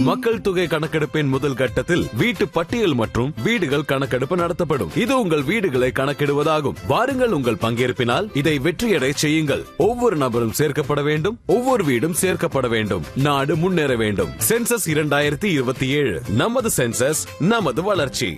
மக்கள் தொகை கணக்கெடுப்பின் முதல் கட்டத்தில் வீட்டு பட்டியல் மற்றும் வீடுகள் கணக்கெடுப்பு நடத்தப்படும் இது உங்கள் வீடுகளை கணக்கிடுவதாகும் வாருங்கள் உங்கள் பங்கேற்பினால் இதை வெற்றியடை செய்யுங்கள் ஒவ்வொரு நபரும் சேர்க்கப்பட வேண்டும் ஒவ்வொரு வீடும் சேர்க்கப்பட வேண்டும் நாடு முன்னேற வேண்டும் சென்சஸ் இரண்டாயிரத்தி இருபத்தி ஏழு நமது சென்சஸ் நமது வளர்ச்சி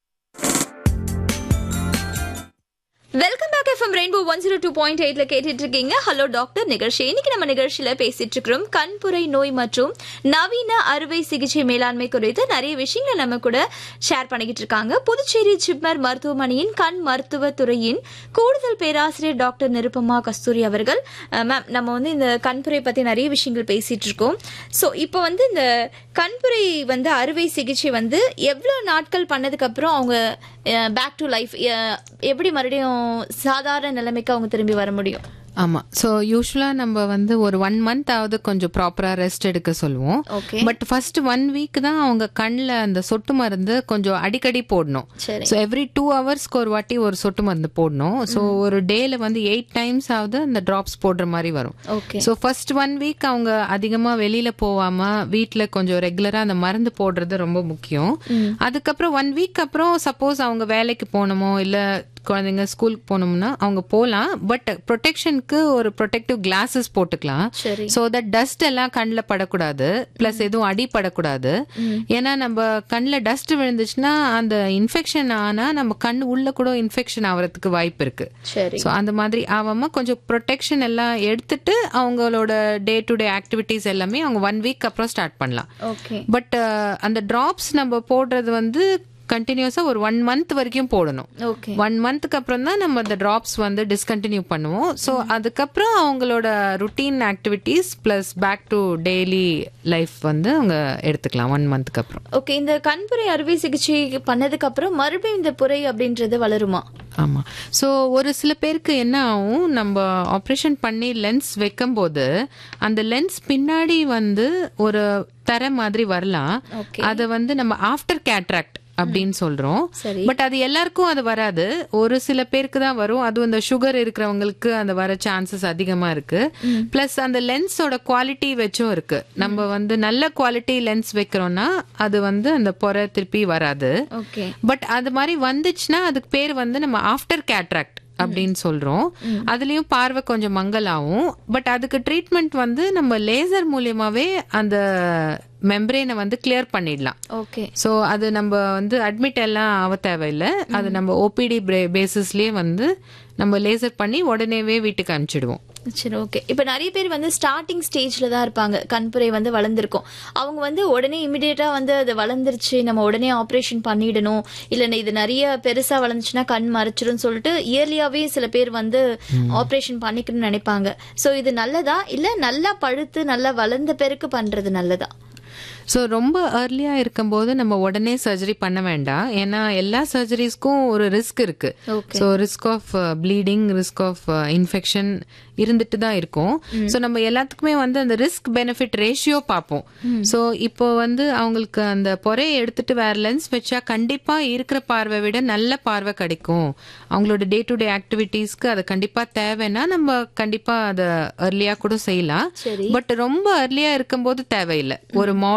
welcome back FM rainbow one zero two point எயிட்ல கேட்டுட்டு இருக்கீங்க ஹலோ டாக்டர் நிகழ்ச்சி இன்னைக்கு நம்ம நிகழ்ச்சியில பேசிட்டு இருக்கிறோம் கண்புரை நோய் மற்றும் நவீன அறுவை சிகிச்சை மேலாண்மை குறித்து நிறைய விஷயங்களை நம்ம கூட ஷேர் பண்ணிக்கிட்டு இருக்காங்க புதுச்சேரி ஜிப்மர் மருத்துவமனையின் கண் மருத்துவ துறையின் கூடுதல் பேராசிரியர் டாக்டர் நிருப்பமா கஸ்தூரி அவர்கள் மேம் நம்ம வந்து இந்த கண்புரை பத்தி நிறைய விஷயங்கள் பேசிட்டு இருக்கோம் ஸோ இப்போ வந்து இந்த கண்புரை வந்து அறுவை சிகிச்சை வந்து எவ்வளவு நாட்கள் பண்ணதுக்கு அப்புறம் அவங்க பேக் டு லைஃப் எப்படி மறுபடியும் சாதாரண நிலைமைக்கு அவங்க திரும்பி வர முடியும் ஆமா சோ யூஸ்வலா நம்ம வந்து ஒரு ஒன் மந்த் ஆவது கொஞ்சம் ப்ராப்பரா ரெஸ்ட் எடுக்க சொல்லுவோம் okay but first one week தான் அவங்க கண்ணில் அந்த சொட்டு மருந்து கொஞ்சம் அடிக்கடி போடணும் சரி ஸோ எவ்ரி டூ ஹவர்ஸ்க்கு ஒரு வாட்டி ஒரு சொட்டு மருந்து போடணும் ஸோ ஒரு டேல வந்து எயிட் டைம்ஸ் ஆகுது அந்த ட்ராப்ஸ் போடுற மாதிரி வரும் okay so first one week அவங்க அதிகமா வெளியில போகாம வீட்ல கொஞ்சம் ரெகுலரா அந்த மருந்து போடுறது ரொம்ப முக்கியம் அதுக்கப்புறம் ஒன் வீக் அப்புறம் சப்போஸ் அவங்க வேலைக்கு போகணுமோ இல்ல குழந்தைங்க ஸ்கூலுக்கு போகணும்னா அவங்க போகலாம் பட் ப்ரொடெக்ஷனுக்கு ஒரு ப்ரொடெக்டிவ் கிளாஸஸ் போட்டுக்கலாம் சரி ஸோ தட் டஸ்ட் எல்லாம் கண்ணில் படக்கூடாது ப்ளஸ் எதுவும் அடி படக்கூடாது ஏன்னா நம்ம கண்ணில் டஸ்ட் விழுந்துச்சுன்னா அந்த இன்ஃபெக்ஷன் ஆனா நம்ம கண் உள்ள கூட இன்ஃபெக்ஷன் ஆகிறதுக்கு வாய்ப்பு இருக்கு சரி ஸோ அந்த மாதிரி ஆகாம கொஞ்சம் ப்ரொடெக்ஷன் எல்லாம் எடுத்துட்டு அவங்களோட டே டு டே ஆக்டிவிட்டீஸ் எல்லாமே அவங்க ஒன் வீக் அப்புறம் ஸ்டார்ட் பண்ணலாம் ஓகே பட் அந்த டிராப்ஸ் நம்ம போடுறது வந்து கண்டினியூஸா ஒரு ஒன் மந்த் வரைக்கும் போடணும் ஓகே ஒன் மந்த்துக்கு அப்புறம் தான் நம்ம அந்த டிராப்ஸ் வந்து டிஸ்கண்டினியூ பண்ணுவோம் ஸோ அதுக்கப்புறம் அவங்களோட routine activities plus back to daily life வந்து அவங்க எடுத்துக்கலாம் ஒன் மந்த்துக்கு அப்புறம் ஓகே இந்த கண்புரை அறுவை சிகிச்சை பண்ணதுக்கு அப்புறம் மறுபடியும் இந்த புரை அப்படின்றது வளருமா ஆமா ஸோ ஒரு சில பேருக்கு என்ன ஆகும் நம்ம ஆப்ரேஷன் பண்ணி லென்ஸ் வைக்கும்போது அந்த லென்ஸ் பின்னாடி வந்து ஒரு தர மாதிரி வரலாம் ஓகே அதை வந்து நம்ம ஆஃப்டர் கேட்ராக்ட் அப்படின்னு சொல்றோம் சரி பட் அது எல்லாருக்கும் அது வராது ஒரு சில பேருக்கு தான் வரும் அதுவும் இந்த சுகர் இருக்கிறவங்களுக்கு அந்த வர சான்சஸ் அதிகமா இருக்கு பிளஸ் அந்த லென்ஸோட குவாலிட்டி வச்சும் இருக்கு நம்ம வந்து நல்ல குவாலிட்டி லென்ஸ் வைக்கிறோம்னா அது வந்து அந்த பொறை திருப்பி வராது ஓகே பட் அது மாதிரி வந்துச்சுன்னா அதுக்கு பேர் வந்து நம்ம ஆஃப்டர் கேட்ராக்ட் அப்படின்னு சொல்றோம் அதுலயும் பார்வை கொஞ்சம் மங்கலாகும் பட் அதுக்கு ட்ரீட்மெண்ட் வந்து நம்ம லேசர் மூலியமாவே அந்த மெம்பரேனை வந்து கிளியர் பண்ணிடலாம் ஓகே ஸோ அது நம்ம வந்து அட்மிட் எல்லாம் ஆக தேவையில்லை அது நம்ம ஓபிடி பேசிஸ்லயே வந்து நம்ம லேசர் பண்ணி உடனேவே வீட்டுக்கு அனுப்பிச்சிடுவோம் சரி ஓகே இப்போ நிறைய பேர் வந்து ஸ்டார்டிங் ஸ்டேஜ்ல தான் இருப்பாங்க கண்புரை வந்து வளர்ந்துருக்கும் அவங்க வந்து உடனே இமிடியேட்டா வந்து அது வளர்ந்துருச்சு நம்ம உடனே ஆப்ரேஷன் பண்ணிடணும் இல்ல இது நிறைய பெருசா வளர்ந்துச்சுன்னா கண் மறைச்சிரும் சொல்லிட்டு இயர்லியாவே சில பேர் வந்து ஆப்ரேஷன் பண்ணிக்கணும்னு நினைப்பாங்க சோ இது நல்லதா இல்ல நல்லா பழுத்து நல்லா வளர்ந்த பிறகு பண்றது நல்லதா ஸோ ரொம்ப ஏர்லியா இருக்கும்போது நம்ம உடனே சர்ஜரி பண்ண வேண்டாம் ஏன்னா எல்லா சர்ஜரிஸ்க்கும் ஒரு ரிஸ்க் இருக்கு okay so risk of bleeding risk of infection இருந்துட்டு தான் இருக்கும் ஸோ நம்ம எல்லாத்துக்குமே வந்து அந்த ரிஸ்க் பெனிஃபிட் ரேஷியோ பார்ப்போம் ஸோ இப்போ வந்து அவங்களுக்கு அந்த பொறையை எடுத்துட்டு வேற லென்ஸ் வச்சா கண்டிப்பா இருக்கிற பார்வை விட நல்ல பார்வை கிடைக்கும் அவங்களோட டே டு டே ஆக்டிவிட்டீஸ்க்கு அது கண்டிப்பா தேவைன்னா நம்ம கண்டிப்பா அதை ஏர்லியா கூட செய்யலாம் சரி பட் ரொம்ப ஏர்லியா இருக்கும்போது தேவையில்லை ஒரு